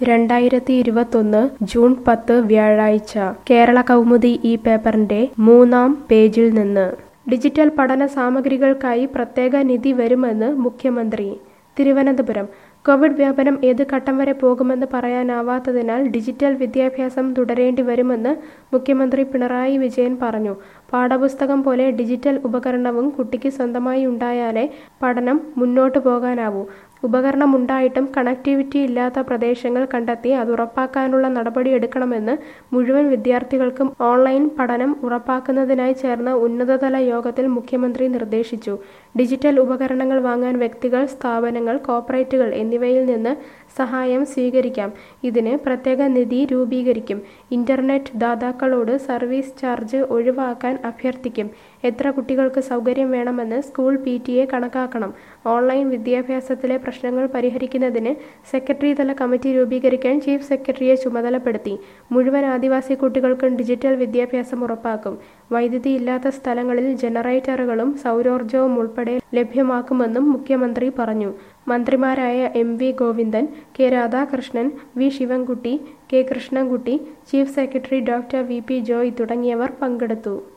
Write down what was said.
രണ്ടായിരത്തി ഇരുപത്തൊന്ന് ജൂൺ പത്ത് വ്യാഴാഴ്ച കേരള കൗമുദി ഈ പേപ്പറിന്റെ മൂന്നാം പേജിൽ നിന്ന് ഡിജിറ്റൽ പഠന സാമഗ്രികൾക്കായി പ്രത്യേക നിധി വരുമെന്ന് മുഖ്യമന്ത്രി തിരുവനന്തപുരം കോവിഡ് വ്യാപനം ഏത് ഘട്ടം വരെ പോകുമെന്ന് പറയാനാവാത്തതിനാൽ ഡിജിറ്റൽ വിദ്യാഭ്യാസം തുടരേണ്ടി വരുമെന്ന് മുഖ്യമന്ത്രി പിണറായി വിജയൻ പറഞ്ഞു പാഠപുസ്തകം പോലെ ഡിജിറ്റൽ ഉപകരണവും കുട്ടിക്ക് സ്വന്തമായി ഉണ്ടായാലേ പഠനം മുന്നോട്ടു പോകാനാവൂ ഉപകരണമുണ്ടായിട്ടും കണക്ടിവിറ്റി ഇല്ലാത്ത പ്രദേശങ്ങൾ കണ്ടെത്തി അത് ഉറപ്പാക്കാനുള്ള നടപടിയെടുക്കണമെന്ന് മുഴുവൻ വിദ്യാർത്ഥികൾക്കും ഓൺലൈൻ പഠനം ഉറപ്പാക്കുന്നതിനായി ചേർന്ന ഉന്നതതല യോഗത്തിൽ മുഖ്യമന്ത്രി നിർദ്ദേശിച്ചു ഡിജിറ്റൽ ഉപകരണങ്ങൾ വാങ്ങാൻ വ്യക്തികൾ സ്ഥാപനങ്ങൾ കോർപ്പറേറ്റുകൾ എന്നിവയിൽ നിന്ന് സഹായം സ്വീകരിക്കാം ഇതിന് പ്രത്യേക നിധി രൂപീകരിക്കും ഇന്റർനെറ്റ് ദാതാക്കളോട് സർവീസ് ചാർജ് ഒഴിവാക്കാൻ അഭ്യർത്ഥിക്കും എത്ര കുട്ടികൾക്ക് സൗകര്യം വേണമെന്ന് സ്കൂൾ പി ടി എ കണക്കാക്കണം ഓൺലൈൻ വിദ്യാഭ്യാസത്തിലെ പ്രശ്നങ്ങൾ പരിഹരിക്കുന്നതിന് സെക്രട്ടറി തല കമ്മിറ്റി രൂപീകരിക്കാൻ ചീഫ് സെക്രട്ടറിയെ ചുമതലപ്പെടുത്തി മുഴുവൻ ആദിവാസി കുട്ടികൾക്കും ഡിജിറ്റൽ വിദ്യാഭ്യാസം ഉറപ്പാക്കും വൈദ്യുതി ഇല്ലാത്ത സ്ഥലങ്ങളിൽ ജനറേറ്ററുകളും സൗരോർജ്ജവും ഉൾപ്പെടെ ലഭ്യമാക്കുമെന്നും മുഖ്യമന്ത്രി പറഞ്ഞു മന്ത്രിമാരായ M V Govindan K Radhakrishnan V Sivankutty K Krishnankutty chief secretary doctor V P Joy തുടങ്ങിയവർ പങ്കെടുത്തു